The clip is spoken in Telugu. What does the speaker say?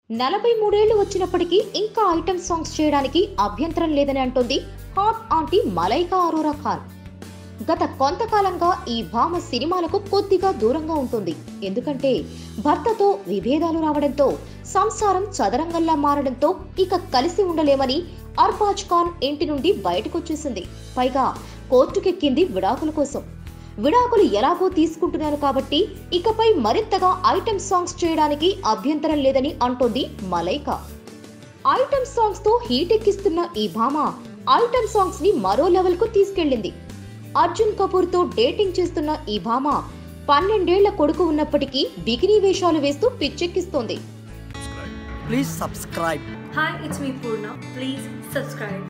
నలభై మూడేళ్లు వచ్చినప్పటికీ ఇంకా ఐటమ్ సాంగ్స్ చేయడానికి అభ్యంతరం లేదని అంటోంది హాట్ ఆంటీ మలైకా అరోరా ఖాన్ గత కొంతకాలంగా ఈ భామ సినిమాలకు కొద్దిగా దూరంగా ఉంటుంది ఎందుకంటే భర్తతో విభేదాలు రావడంతో సంసారం చదరంగంలా మారడంతో ఇక కలిసి ఉండలేమని అర్బాజ్ ఖాన్ ఇంటి నుండి బయటకొచ్చేసింది పైగా కోర్టుకెక్కింది విడాకుల కోసం విడాకులు ఎలాగో తీసుకుంటున్నారు కాబట్టి ఇకపై మరింతగా ఐటమ్ సాంగ్స్ చేయడానికి అభ్యంతరం లేదని అంటోంది మలైకా ఐటమ్ సాంగ్స్ తో హీట్ ఎక్కిస్తున్న ఈ భామ ఐటమ్ సాంగ్స్ ని మరో లెవెల్ కు తీసుకెళ్ళింది అర్జున్ కపూర్ తో డేటింగ్ చేస్తున్న ఈ భామ పన్నెండేళ్ల కొడుకు ఉన్నప్పటికీ బికినీ వేషాలు వేస్తూ పిచ్చెక్కిస్తోంది Please subscribe. Hi, it's me Purna. Please subscribe.